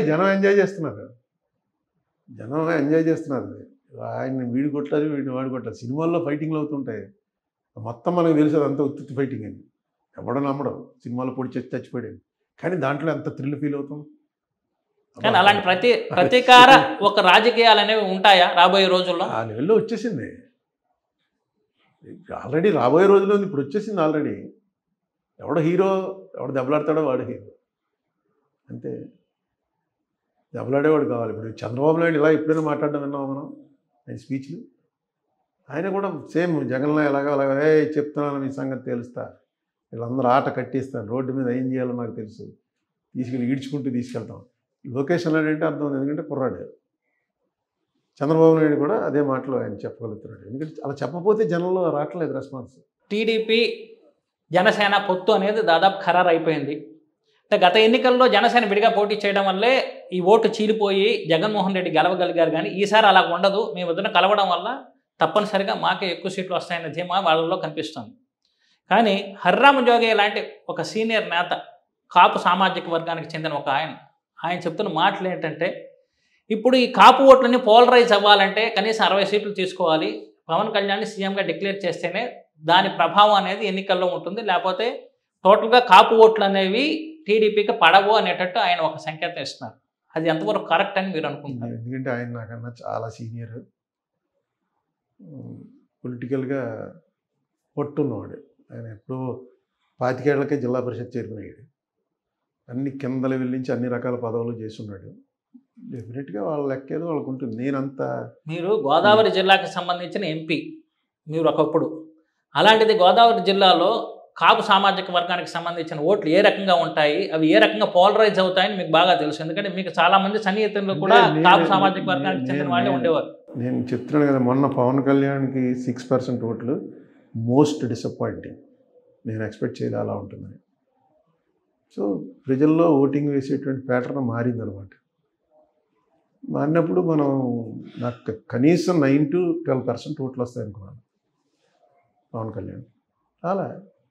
జనం ఎంజాయ్ చేస్తున్నారు జనం ఎంజాయ్ చేస్తున్నారు ఆయన్ని వీడి కొట్టాలి వీడిని వాడి కొట్టాలి సినిమాల్లో ఫైటింగ్లు అవుతుంటాయి మొత్తం మనకు తెలుసు అదంతా ఉత్తుత్తి ఫైటింగ్ అని ఎవడో నమ్మడం సినిమాలో పొడి చేసి చచ్చిపోయాడు కానీ దాంట్లో ఎంత థ్రిల్ ఫీల్ అవుతాం కానీ అలాంటి ప్రతి ప్రతీకార ఒక రాజకీయాలు అనేవి ఉంటాయా రాబోయే రోజుల్లో ఆ లెవెల్లో వచ్చేసింది ఆల్రెడీ రాబోయే రోజుల్లో ఉంది, ఇప్పుడు వచ్చేసింది ఆల్రెడీ ఎవడ హీరో ఎవడు దెబ్బలాడతాడో వాడు హీరో అంతే దెబ్బలాడేవాడు కావాలి ఇప్పుడు చంద్రబాబు నాయుడు ఇలా ఎప్పుడైనా మాట్లాడడం విన్నాం మనం ఆయన స్పీచ్లు ఆయన కూడా సేమ్ జగన్లో ఎలాగో అలాగ ఏ చెప్తున్నాను మీ సంగతి తెలుస్తా వీళ్ళందరూ ఆట కట్టిస్తాను రోడ్డు మీద ఏం చేయాలో నాకు తెలుసు తీసుకెళ్ళి ఈడ్చుకుంటూ తీసుకెళ్తాం లొకేషన్ అంటే అర్థం ఉంది ఎందుకంటే కుర్రాడు చంద్రబాబు నాయుడు కూడా అదే మాటలు ఆయన చెప్పగలుగుతున్నాడు ఎందుకంటే అలా చెప్పకపోతే జనంలో రావట్లేదు రెస్పాన్స్ టీడీపీ జనసేన పొత్తు అనేది దాదాపు ఖరారు అయిపోయింది అంటే గత ఎన్నికల్లో జనసేన విడిగా పోటీ చేయడం వల్లే ఈ ఓటు చీలిపోయి జగన్మోహన్ రెడ్డి గెలవగలిగారు కానీ ఈసారి అలా ఉండదు మేము వద్దున కలవడం వల్ల తప్పనిసరిగా మాకే ఎక్కువ సీట్లు వస్తాయన్న ధీమా వాళ్ళలో కనిపిస్తుంది కానీ హర్రామ జోగే లాంటి ఒక సీనియర్ నేత కాపు సామాజిక వర్గానికి చెందిన ఒక ఆయన ఆయన చెప్తున్న మాటలు ఏంటంటే ఇప్పుడు ఈ కాపు ఓట్లని పోలరైజ్ అవ్వాలంటే కనీసం అరవై సీట్లు తీసుకోవాలి పవన్ కళ్యాణ్ సీఎంగా డిక్లేర్ చేస్తేనే దాని ప్రభావం అనేది ఎన్నికల్లో ఉంటుంది లేకపోతే టోటల్గా కాపు ఓట్లు అనేవి టీడీపీకి పడవు అనేటట్టు ఆయన ఒక సంకేతం ఇస్తున్నారు అది ఎంతవరకు కరెక్ట్ అని మీరు అనుకుంటున్నారు ఎందుకంటే ఆయన నాకన్నా చాలా సీనియర్ పొలిటికల్గా పట్టున్నవాడు ఆయన ఎప్పుడో పాతికేళ్లకే జిల్లా పరిషత్ చైర్మన్ అయ్యాడు అన్ని కింద లెవెల్ నుంచి అన్ని రకాల పదవులు చేస్తున్నాడు డెఫినెట్గా వాళ్ళ లెక్క ఏదో వాళ్ళకు ఉంటుంది నేనంత మీరు గోదావరి జిల్లాకి సంబంధించిన ఎంపీ మీరు ఒకప్పుడు అలాంటిది గోదావరి జిల్లాలో కాపు సామాజిక వర్గానికి సంబంధించిన ఓట్లు ఏ రకంగా ఉంటాయి అవి ఏ రకంగా పోలరైజ్ అవుతాయని మీకు బాగా తెలుసు ఎందుకంటే మీకు చాలా మంది సన్నిహితులు కూడా నేను- కాపు సామాజిక వర్గానికి నేను- చెందిన వాళ్ళే నేను- ఉండేవారు నేను చెప్తున్నాను కదా మొన్న పవన్ కళ్యాణ్కి సిక్స్ పర్సెంట్ ఓట్లు మోస్ట్ డిసప్పాయింటింగ్ నేను ఎక్స్పెక్ట్ చేయలే అలా ఉంటుందని సో ప్రజల్లో ఓటింగ్ వేసేటువంటి ప్యాటర్న్ మారిందనమాట మారినప్పుడు మనం నాకు కనీసం నైన్ టు ట్వెల్వ్ పర్సెంట్ ఓట్లు వస్తాయి అనుకున్నాను పవన్ కళ్యాణ్ అలా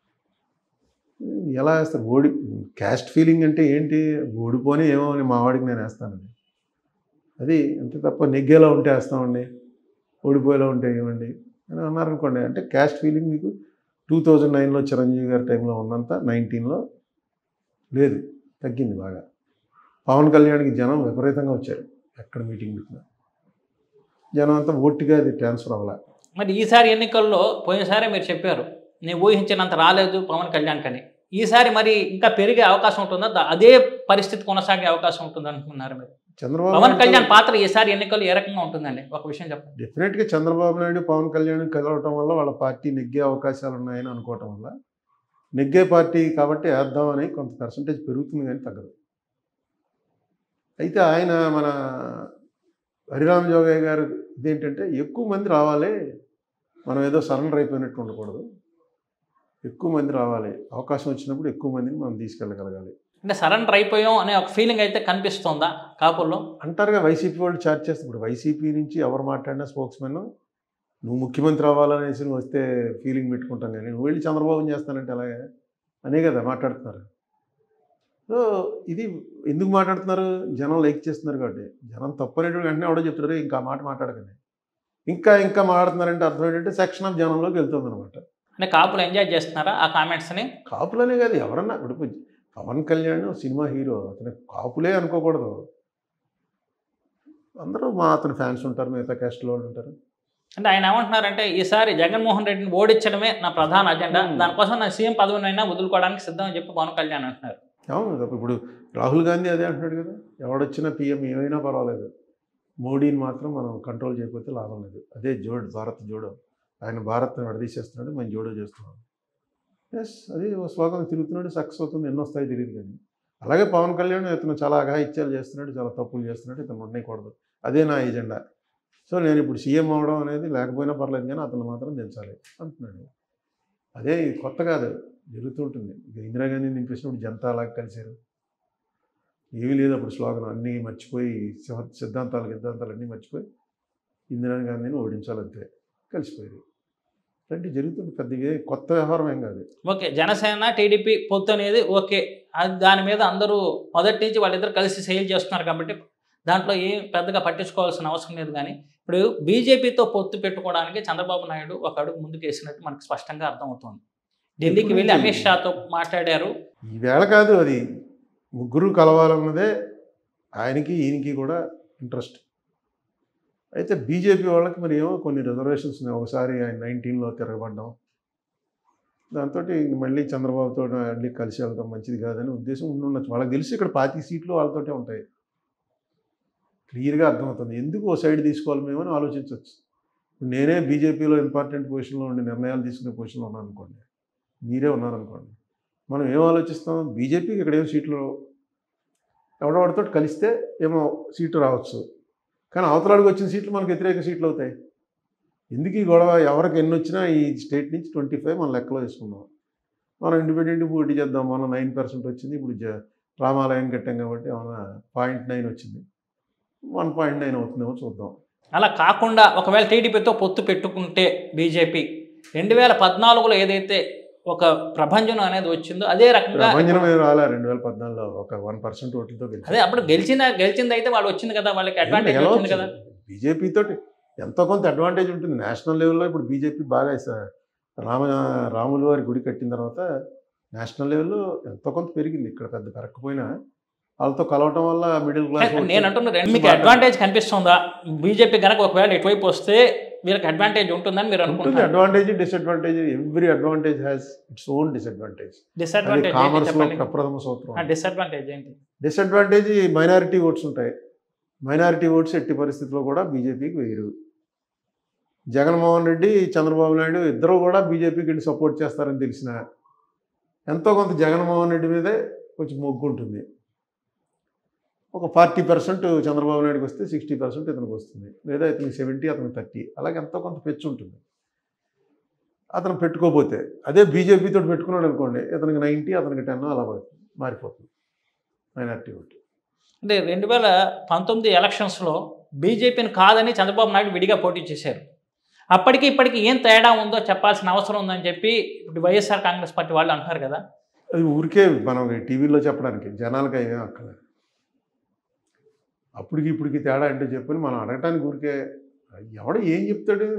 ఎలా వేస్తారు ఓడి క్యాస్ట్ ఫీలింగ్ అంటే ఏంటి ఓడిపోని ఏమో అని మా వాడికి నేను వేస్తానండి అది అంతే తప్ప నెగ్గేలా ఉంటే వేస్తామండి ఓడిపోయేలా ఉంటే ఏమండి అని అన్నారనుకోండి అంటే క్యాస్ట్ ఫీలింగ్ మీకు టూ థౌజండ్ నైన్లో చిరంజీవి గారి టైంలో ఉన్నంత నైన్టీన్లో లేదు తగ్గింది బాగా పవన్ కళ్యాణ్కి జనం విపరీతంగా వచ్చారు ఎక్కడ మీటింగ్ పెట్టినా జనం అంతా ఓట్టిగా అది ట్రాన్స్ఫర్ అవ్వాల మరి ఈసారి ఎన్నికల్లో పోయినసారి మీరు చెప్పారు నేను ఊహించినంత రాలేదు పవన్ కళ్యాణ్ కని ఈసారి మరి ఇంకా పెరిగే అవకాశం ఉంటుందా దా- అదే పరిస్థితి కొనసాగే అవకాశం ఉంటుంది అనుకున్నారు మీరు చంద్రబాబు పవన్ నాయుడు- కళ్యాణ్ పాత్ర ఈసారి ఎన్నికల్లో ఏ రకంగా ఉంటుందండి ఒక విషయం చెప్పండి డెఫినెట్గా చంద్రబాబు నాయుడు పవన్ కళ్యాణ్ కలవటం వల్ల వాళ్ళ పార్టీ నెగ్గే అవకాశాలు ఉన్నాయని అనుకోవటం వల్ల నెగ్గే పార్టీ కాబట్టి వేద్దామని కొంత పర్సంటేజ్ పెరుగుతుంది కానీ తగ్గదు అయితే ఆయన మన హరిరామ్ జోగయ్య గారు ఇదేంటంటే ఎక్కువ మంది రావాలి మనం ఏదో సరెండర్ అయిపోయినట్టు ఉండకూడదు ఎక్కువ మంది రావాలి అవకాశం వచ్చినప్పుడు ఎక్కువ మందిని మనం తీసుకెళ్ళగలగాలి అంటే సరెండర్ అయిపోయాం అనే ఒక ఫీలింగ్ అయితే కనిపిస్తోందా కాపుల్లో అంటారుగా వైసీపీ వాళ్ళు చార్జ్ చేస్తే ఇప్పుడు వైసీపీ నుంచి ఎవరు మాట్లాడినా స్పోక్స్ మెన్ నువ్వు ముఖ్యమంత్రి అవ్వాలనేసి నువ్వు వస్తే ఫీలింగ్ పెట్టుకుంటాం కానీ నువ్వు వెళ్ళి చంద్రబాబుని చేస్తానంటే అలాగే అనే కదా మాట్లాడుతున్నారు సో ఇది ఎందుకు మాట్లాడుతున్నారు జనం లైక్ చేస్తున్నారు కాబట్టి జనం తప్పనేటువంటి వెంటనే ఎవడో చెప్తారు "రేయ్, ఇంకా ఆ మాట మాట్లాడకండి ఇంకా ఇంకా మాట్లాడుతున్నారంటే అర్థం ఏంటంటే సెక్షన్ ఆఫ్ జనంలోకి వెళ్తుంది అనమాట అంటే కాపులు ఎంజాయ్ చేస్తున్నారా ఆ కామెంట్స్ని కాపులనే కాదు ఎవరన్నా ఇప్పుడు పవన్ కళ్యాణ్ సినిమా హీరో అతను కాపులే అనుకోకూడదు అందరూ మా అతని ఫ్యాన్స్ ఉంటారు మిగతా క్యాస్ట్లో వాళ్ళు ఉంటారు అంటే ఆయన ఏమంటున్నారంటే ఈసారి జగన్మోహన్ రెడ్డిని ఓడించడమే నా ప్రధాన అజెండా Hmm. దానికోసం నా సీఎం పదవినైనా వదులుకోవడానికి సిద్ధం అని చెప్పి పవన్ కళ్యాణ్ అంటున్నారు అవును కదా ఇప్పుడు రాహుల్ గాంధీ అదే అంటున్నాడు కదా ఎవడొచ్చినా పిఎం ఏమైనా పర్వాలేదు మోడీని మాత్రం మనం కంట్రోల్ చేయకపోతే లాభం లేదు అదే జోడ్ భారత్ జోడో ఆయన భారత్ని విడదీసేస్తున్నాడు మేము జోడో చేస్తున్నాం ఎస్ అది ఓ స్లోగన్ తిరుగుతున్నాడు సక్సెస్ అవుతుంది ఎన్నో వస్తాయి తెలియదు కానీ అలాగే పవన్ కళ్యాణ్ ఇతను చాలా అఘాయిత్యాలు చేస్తున్నాడు చాలా తప్పులు చేస్తున్నాడు ఇతను ఉండకూడదు అదే నా ఎజెండా సో నేను ఇప్పుడు సీఎం అవడం అనేది లేకపోయినా పర్లేదు కానీ అతను మాత్రం దించాలి అంటున్నాడు అదే ఇది కొత్త కాదు జరుగుతుంటుంది ఇక ఇందిరాగాంధీ నింపేసినప్పుడు జనతా అలాగ కలిశారు ఏమీ లేదు అప్పుడు స్లోగన్ అన్నీ మర్చిపోయి సివ- సిద్ధాంతాలు సిద్ధాంతాలు అన్నీ మర్చిపోయి ఇందిరాగాంధీని ఓడించాలంతే కలిసిపోయారు అంటే జరుగుతుంది పెద్ద ఇదే కొత్త వ్యవహారం ఏం కాదు ఓకే జనసేన టీడీపీ పొత్తు అనేది ఓకే అది దాని మీద అందరూ మొదటి నుంచి వాళ్ళిద్దరు కలిసి సేల్ చేస్తున్నారు కాబట్టి దాంట్లో ఏం పెద్దగా పట్టించుకోవాల్సిన అవసరం లేదు కానీ ఇప్పుడు బీజేపీతో పొత్తు పెట్టుకోవడానికి చంద్రబాబు నాయుడు ఒక అడుగు ముందుకు వేసినట్టు మనకు స్పష్టంగా అర్థమవుతుంది ఢిల్లీకి వెళ్ళి అమిత్ షాతో మాట్లాడారు ఈవేళ కాదు అది ముగ్గురు కలవాలన్నదే ఆయనకి ఈయనకి కూడా ఇంట్రెస్ట్ అయితే బీజేపీ వాళ్ళకి మరి ఏమో కొన్ని రిజర్వేషన్స్ ఉన్నాయి ఒకసారి ఆయన నైన్టీన్లో తిరగబడ్డాం దాంతో మళ్ళీ చంద్రబాబుతో మళ్ళీ కలిసి వెళ్తాం మంచిది కాదని ఉద్దేశం ఉండుండొచ్చు వాళ్ళకి తెలిసి ఇక్కడ పాతి సీట్లు వాళ్ళతోటే ఉంటాయి క్లియర్గా అర్థమవుతుంది ఎందుకు ఓ సైడ్ తీసుకోవాలి మేము అని ఆలోచించవచ్చు ఇప్పుడు నేనే బీజేపీలో ఇంపార్టెంట్ పొజిషన్లో ఉండి నిర్ణయాలు తీసుకునే పొజిషన్లో ఉన్నాను అనుకోండి మీరే ఉన్నారనుకోండి మనం ఏం ఆలోచిస్తాం బీజేపీకి ఇక్కడ ఏం సీట్లు రావు. ఎవడవాడితో కలిస్తే ఏమో సీటు రావచ్చు కానీ అవతలాడికి వచ్చిన సీట్లు మనకు వ్యతిరేక సీట్లు అవుతాయి ఎందుకు ఈ గొడవ ఎవరికి ఎన్ని వచ్చినా ఈ స్టేట్ నుంచి ట్వంటీ ఫైవ్ మనం లెక్కలో వేసుకున్నాం మనం ఇండిపెండెంట్ పోటీ చేద్దాం మనం నైన్ పర్సెంట్ వచ్చింది ఇప్పుడు జ- రామాలయం కట్టాం కాబట్టి ఏమైనా పాయింట్ నైన్ వచ్చింది వన్ పాయింట్ నైన్ అవుతుందేమో చూద్దాం అలా కాకుండా ఒకవేళ టీడీపీతో పొత్తు పెట్టుకుంటే బీజేపీ రెండు వేల పద్నాలుగులో ఏదైతే ఒక ప్రభంజనం అనేది వచ్చిందో అదే రకంగా ప్రభంజనం ఏం రాలే రెండు వేల పద్నాలుగులో ఒక వన్ పర్సెంట్ ఓట్లతో అదే అప్పుడు గెలిచిన గెలిచింది అయితే వాళ్ళు వచ్చింది కదా వాళ్ళకి అడ్వాంటేజ్ వచ్చింది కదా బీజేపీ తోటి ఎంతో కొంత అడ్వాంటేజ్ ఉంటుంది నేషనల్ లెవెల్లో ఇప్పుడు బీజేపీ బాగా స- రామ రాముల వారి గుడి కట్టిన తర్వాత నేషనల్ లెవెల్లో ఎంతో కొంత పెరిగింది ఇక్కడ పెద్ద పెరగకపోయినా వాళ్ళతో కలవటం వల్ల మిడిల్ క్లాస్ నేను అంటున్నా రెండు మీకు అడ్వాంటేజ్ కనిపిస్తుందా బీజేపీ కనుక ఒకవేళ ఇటువైపు వస్తే వీళ్ళకి అడ్వాంటేజ్ ఉంటుందని మీరు ఉంటుంది అనుకుంటున్నారు advantage disadvantage every advantage has its own disadvantage అది డిసడ్వాంటేజ్ ఏంటి కామర్స్ లో చెప్పండి ప్రప్రథమ సూత్రం డిసడ్వాంటేజ్ ఏంటి డిసడ్వాంటేజ్ మైనారిటీ ఓట్స్ ఉంటాయి మైనారిటీ ఓట్స్ ఎట్టి పరిస్థితుల్లో కూడా బీజేపీకి వేయరు జగన్మోహన్ రెడ్డి చంద్రబాబు నాయుడు ఇద్దరు కూడా బీజేపీకి వెళ్ళి సపోర్ట్ చేస్తారని తెలిసిన ఎంతో కొంత జగన్మోహన్ రెడ్డి మీదే కొంచెం మొగ్గు ఉంటుంది ఒక ఫార్టీ పర్సెంట్ చంద్రబాబు నాయుడుకి వస్తే సిక్స్టీ పర్సెంట్ ఇతనికి వస్తుంది లేదా ఇతనికి సెవెంటీ అతనికి థర్టీ అలాగే ఎంతో కొంత పెచ్చు ఉంటుంది అతను పెట్టుకోపోతే అదే బీజేపీతో పెట్టుకున్నాడు అనుకోండి ఇతనికి నైంటీ అతనికి టెన్ అలా పడుతుంది మారిపోతుంది మైనారిటీ ఓటు అంటే రెండు వేల పంతొమ్మిది ఎలక్షన్స్లో బీజేపీని కాదని చంద్రబాబు నాయుడు విడిగా పోటీ చేశారు అప్పటికి ఇప్పటికి ఏం తేడా ఉందో చెప్పాల్సిన అవసరం ఉందని చెప్పి ఇప్పుడు వైఎస్ఆర్ కాంగ్రెస్ పార్టీ వాళ్ళు అంటున్నారు కదా అది ఊరికే మనం టీవీలో చెప్పడానికి జనాలకి ఏం అక్కర్లేదు అప్పటికి ఇప్పటికి తేడా అంటే చెప్పని మనం అడగటానికి ఊరికే ఎవడు ఏం చెప్తాడు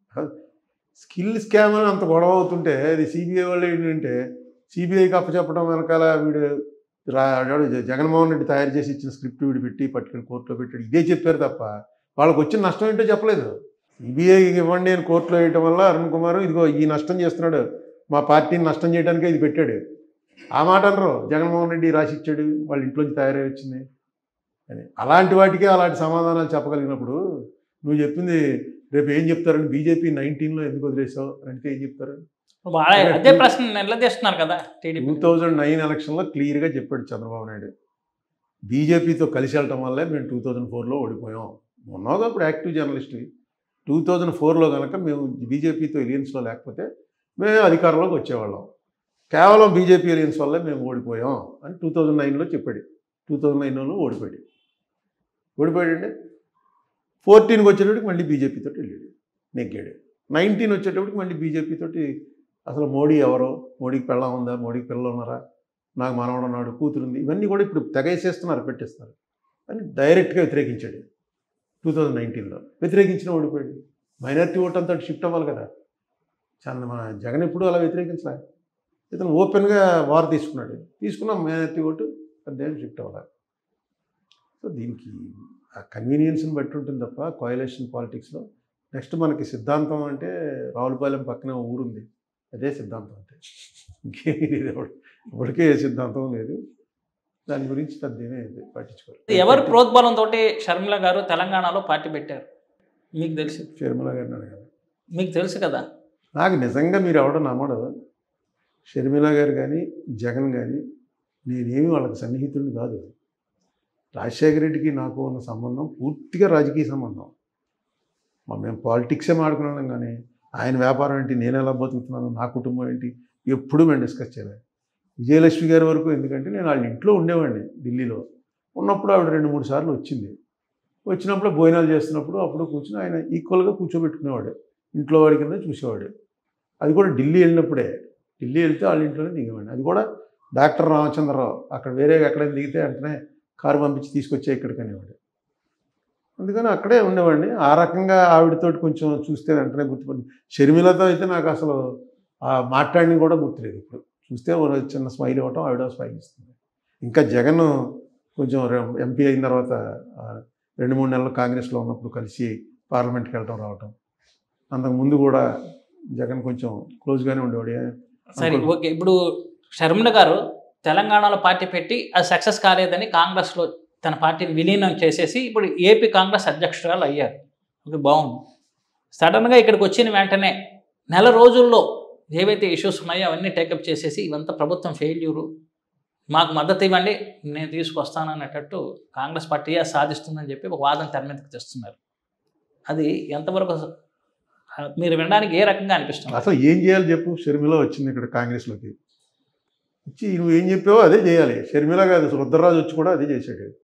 స్కిల్ స్కామ్ అని అంత గొడవ అవుతుంటే అది సిబిఐ వాళ్ళు ఏంటంటే సిబిఐకి అప్పచెప్పడం వెనకాల వీడు రా వాడు జ- జగన్మోహన్ రెడ్డి తయారు చేసి ఇచ్చిన స్క్రిప్ట్ వీడు పెట్టి పట్టుకుని కోర్టులో పెట్టాడు ఇదే చెప్పారు తప్ప వాళ్ళకి వచ్చిన నష్టం ఏంటో చెప్పలేదు సిబిఐకి ఇవ్వండి అని కోర్టులో వేయటం వల్ల అరుణ్ కుమార్ ఇదిగో ఈ నష్టం చేస్తున్నాడు మా పార్టీని నష్టం చేయడానికే ఇది పెట్టాడు ఆ మాట అనరు జగన్మోహన్ రెడ్డి రాసి ఇచ్చాడు వాళ్ళ ఇంట్లోంచి తయారై వచ్చింది అని అలాంటి వాటికే అలాంటి సమాధానాలు చెప్పగలిగినప్పుడు నువ్వు చెప్పింది రేపు ఏం చెప్తారని బీజేపీ నైన్టీన్లో ఎందుకు వదిలేసావు అని అంటే ఏం చెప్తారు వాళ్ళ అదే ప్రశ్న నిలదీస్తున్నారు కదా టీడీపీ టూ థౌజండ్ నైన్ ఎలక్షన్లో క్లియర్గా చెప్పాడు చంద్రబాబు నాయుడు బీజేపీతో కలిసి వెళ్ళటం వల్లే మేము టూ థౌజండ్ ఫోర్లో ఓడిపోయాం ఉన్నాగా ఇప్పుడు యాక్టివ్ జర్నలిస్ట్ టూ థౌజండ్ ఫోర్లో కనుక మేము బీజేపీతో ఎలియన్స్లో లేకపోతే మేము అధికారంలోకి వచ్చేవాళ్ళం కేవలం బీజేపీ ఎలియన్స్ వల్లే మేము ఓడిపోయాం అని టూ థౌజండ్ నైన్లో చెప్పాడు టూ థౌజండ్ నైన్లో ఓడిపోయాడు ఓడిపోయాడండి ఫోర్టీన్కి వచ్చేటప్పటికి మళ్ళీ బీజేపీతో వెళ్ళాడు నెగ్గాడు నైన్టీన్ వచ్చేటప్పటికి మళ్ళీ బీజేపీ తోటి అసలు మోడీ ఎవరో మోడీకి పెళ్ళం ఉందా మోడీకి పిల్లలు ఉన్నారా నాకు మనవడు ఉన్నాడు కూతురుంది ఇవన్నీ కూడా ఇప్పుడు తెగేసేస్తున్నారు పెట్టేస్తున్నారు అని డైరెక్ట్గా వ్యతిరేకించాడు టూ థౌజండ్ నైన్టీన్లో వ్యతిరేకించిన ఓడిపోయాడు మైనారిటీ ఓట్ అంతా షిఫ్ట్ అవ్వాలి కదా చంద్ర మన జగన్ ఎప్పుడు అలా వ్యతిరేకించలే ఇతను ఓపెన్గా వార్ తీసుకున్నాడు తీసుకున్న మైనారిటీ ఓటు అదేం షిఫ్ట్ అవ్వాలి సో దీనికి ఆ కన్వీనియన్స్ని బట్టి ఉంటుంది తప్ప కోయలేషన్ పాలిటిక్స్లో నెక్స్ట్ మనకి సిద్ధాంతం అంటే రావులపాలెం పక్కనే ఓ ఊరుంది అదే సిద్ధాంతం అంటే ఇంకేమీ లేదు ఎవడు ఇప్పటికే ఏ సిద్ధాంతం లేదు దాని గురించి పెద్ద ఏమీ పట్టించుకోరు ఎవరు ప్రోద్బలం తోటి షర్మిల గారు తెలంగాణలో పార్టీ పెట్టారు మీకు తెలుసు షర్మిల గారిని అడగాలి మీకు తెలుసు కదా నాకు నిజంగా మీరు ఎవడో నమ్మడు షర్మిల గారు కానీ జగన్ కానీ నేనేమి వాళ్ళకి సన్నిహితుడిని కాదు రాజశేఖర రెడ్డికి నాకు ఉన్న సంబంధం పూర్తిగా రాజకీయ సంబంధం మా మేము పాలిటిక్సే మాడుకున్నాం కానీ ఆయన వ్యాపారం ఏంటి నేను ఎలా బతుకుతున్నాను నా కుటుంబం ఏంటి ఎప్పుడు మేము డిస్కస్ చేయలేదు విజయలక్ష్మి గారి వరకు ఎందుకంటే నేను వాళ్ళ ఇంట్లో ఉండేవాడిని ఢిల్లీలో ఉన్నప్పుడు ఆవిడ రెండు మూడు సార్లు వచ్చింది వచ్చినప్పుడు భోజనాలు చేస్తున్నప్పుడు అప్పుడు కూర్చుని ఆయన ఈక్వల్గా కూర్చోబెట్టుకునేవాడు ఇంట్లో వాడి కింద చూసేవాడు అది కూడా ఢిల్లీ వెళ్ళినప్పుడే ఢిల్లీ వెళ్తే వాళ్ళ ఇంట్లోనే దిగేవాడిని అది కూడా డాక్టర్ రామచంద్రరావు అక్కడ వేరే ఎక్కడైనా దిగితే వెంటనే కారు పంపించి తీసుకొచ్చే ఇక్కడికి అనేవాడు అందుకని అక్కడే ఉండేవాడిని ఆ రకంగా ఆవిడతోటి కొంచెం చూస్తే వెంటనే గుర్తుపడి షర్మిలతో అయితే నాకు అసలు ఆ మాట్లాడిన కూడా గుర్తులేదు ఇప్పుడు చూస్తే ఓ చిన్న స్మైల్ ఇవ్వటం ఆవిడ స్మైల్ ఇస్తుంది ఇంకా జగన్ కొంచెం ఎంపీ అయిన తర్వాత ఆ, రెండు మూడు నెలలు కాంగ్రెస్లో ఉన్నప్పుడు కలిసి పార్లమెంట్కి వెళ్ళటం రావటం అంతకు ముందు కూడా జగన్ కొంచెం క్లోజ్గానే ఉండేవాడు ఏ- సరే అనుకో- ఓకే ఇప్పుడు షర్మిల గారు తెలంగాణలో పార్టీ పెట్టి అది సక్సెస్ కాలేదని కాంగ్రెస్లో తన పార్టీని విలీనం చేసేసి ఇప్పుడు ఏపీ కాంగ్రెస్ అధ్యక్షురాలు అయ్యారు ఓకే బాగుంది సడన్గా ఇక్కడికి వచ్చిన వెంటనే నెల రోజుల్లో ఏవైతే ఇష్యూస్ ఉన్నాయో అవన్నీ టేకప్ చేసేసి ఇవంతా ప్రభుత్వం ఫెయిల్యూరు మాకు మద్దతు ఇవ్వండి నేను తీసుకొస్తాను అనేటట్టు కాంగ్రెస్ పార్టీ సాధిస్తుందని చెప్పి ఒక వాదన తెర మీదకి తెస్తున్నారు అది ఎంతవరకు అస- మీరు వినడానికి ఏ రకంగా అనిపిస్తుంది అసలు ఏం చేయాలి చెప్పు షర్మిల వచ్చింది ఇక్కడ కాంగ్రెస్లోకి వచ్చి నువ్వు ఏం చెప్పావో అదే చేయాలి షర్మిల కాదు రుద్రరాజు వచ్చి కూడా అదే చేశాడు